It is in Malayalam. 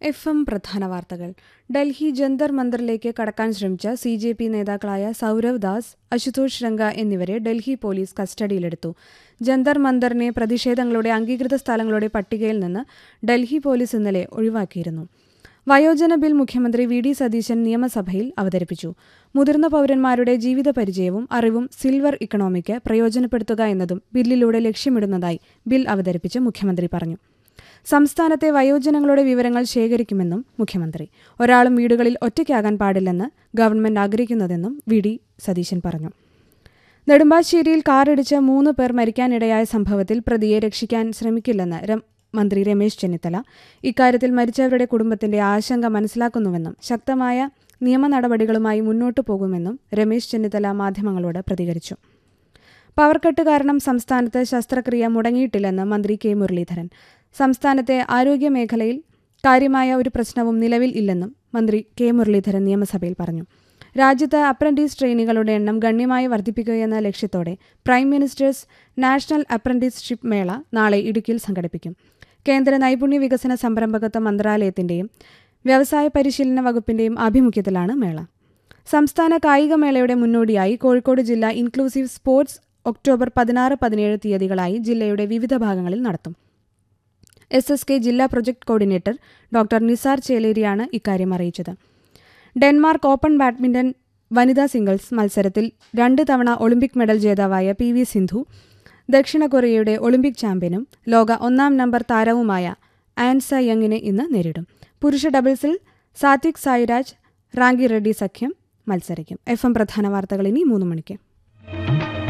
എഫ് എം പ്രധാന വാർത്തകൾ ഡൽഹി ജന്തർ മന്ദറിലേക്ക് കടക്കാൻ ശ്രമിച്ച സി ജെ പി നേതാക്കളായ സൗരവ് ദാസ് അശുതോഷ് രംഗ എന്നിവരെ ഡൽഹി പോലീസ് കസ്റ്റഡിയിലെടുത്തു ജന്തർ മന്ദറിനെ പ്രതിഷേധങ്ങളുടെ അംഗീകൃത സ്ഥലങ്ങളുടെ പട്ടികയിൽ നിന്ന് ഡൽഹി പോലീസ് ഇന്നലെ ഒഴിവാക്കിയിരുന്നു വയോജന ബിൽ മുഖ്യമന്ത്രി വി ഡി സതീശൻ നിയമസഭയിൽ അവതരിപ്പിച്ചു മുതിർന്ന പൌരന്മാരുടെ ജീവിത പരിചയവും അറിവും സിൽവർ ഇക്കണോമിക്ക് പ്രയോജനപ്പെടുത്തുക എന്നതും ബില്ലിലൂടെ ലക്ഷ്യമിടുന്നതായി ബിൽ അവതരിപ്പിച്ച് മുഖ്യമന്ത്രി പറഞ്ഞു സംസ്ഥാനത്തെ വയോജനങ്ങളുടെ വിവരങ്ങൾ ശേഖരിക്കുമെന്നും മുഖ്യമന്ത്രി ഒരാളും വീടുകളിൽ ഒറ്റയ്ക്കാകാൻ പാടില്ലെന്ന് ഗവൺമെന്റ് ആഗ്രഹിക്കുന്നതെന്നും വി ഡി സതീശൻ പറഞ്ഞു നെടുമ്പാശ്ശേരിയിൽ കാറിടിച്ച് മൂന്ന് പേർ മരിക്കാനിടയായ സംഭവത്തിൽ പ്രതിയെ രക്ഷിക്കാൻ ശ്രമിക്കില്ലെന്ന് രം- മന്ത്രി രമേശ് ചെന്നിത്തല ഇക്കാര്യത്തിൽ മരിച്ചവരുടെ കുടുംബത്തിന്റെ ആശങ്ക മനസ്സിലാക്കുന്നുവെന്നും ശക്തമായ നിയമ നടപടികളുമായി മുന്നോട്ടു പോകുമെന്നും രമേശ് ചെന്നിത്തല മാധ്യമങ്ങളോട് പ്രതികരിച്ചു പവർക്കട്ട് കാരണം സംസ്ഥാനത്ത് ശസ്ത്രക്രിയ മുടങ്ങിയിട്ടില്ലെന്ന് മന്ത്രി കെ മുരളീധരൻ സംസ്ഥാനത്തെ ആരോഗ്യമേഖലയിൽ കാര്യമായ ഒരു പ്രശ്നവും നിലവിൽ ഇല്ലെന്നും മന്ത്രി കെ മുരളീധരൻ നിയമസഭയിൽ പറഞ്ഞു രാജ്യത്ത് അപ്രന്റീസ് ട്രെയിനികളുടെ എണ്ണം ഗണ്യമായി വർദ്ധിപ്പിക്കുകയെന്ന ലക്ഷ്യത്തോടെ പ്രൈം മിനിസ്റ്റേഴ്സ് നാഷണൽ അപ്രന്റീസ്ഷിപ്പ് മേള നാളെ ഇടുക്കിയിൽ സംഘടിപ്പിക്കും കേന്ദ്ര നൈപുണ്യ വികസന സംരംഭകത്വ മന്ത്രാലയത്തിന്റെയും വ്യവസായ പരിശീലന വകുപ്പിന്റെയും ആഭിമുഖ്യത്തിലാണ് മേള സംസ്ഥാന കായികമേളയുടെ മുന്നോടിയായി കോഴിക്കോട് ജില്ല ഇൻക്ലൂസീവ് സ്പോർട്സ് ഒക്ടോബർ പതിനാറ് പതിനേഴ് തീയതികളായി ജില്ലയുടെ വിവിധ ഭാഗങ്ങളിൽ നടത്തും എസ് എസ് കെ ജില്ലാ പ്രൊജക്ട് കോർഡിനേറ്റർ ഡോക്ടർ നിസാർ ചേലേരിയാണ് ഇക്കാര്യം അറിയിച്ചത് ഡെൻമാർക്ക് ഓപ്പൺ ബാഡ്മിന്റൺ വനിതാ സിംഗിൾസ് മത്സരത്തിൽ രണ്ട് തവണ ഒളിമ്പിക് മെഡൽ ജേതാവായ പി വി സിന്ധു ദക്ഷിണ കൊറിയയുടെ ഒളിമ്പിക് ചാമ്പ്യനും ലോക ഒന്നാം നമ്പർ താരവുമായ ആൻസ യങ്ങിനെ ഇന്ന് നേരിടും പുരുഷ ഡബിൾസിൽ സാത്വിക് സായിരാജ് റാങ്കി റെഡ്ഡി സഖ്യം മത്സരിക്കും എഫ് എം പ്രധാന വാർത്തകൾ ഇനി മൂന്ന് മണിക്ക്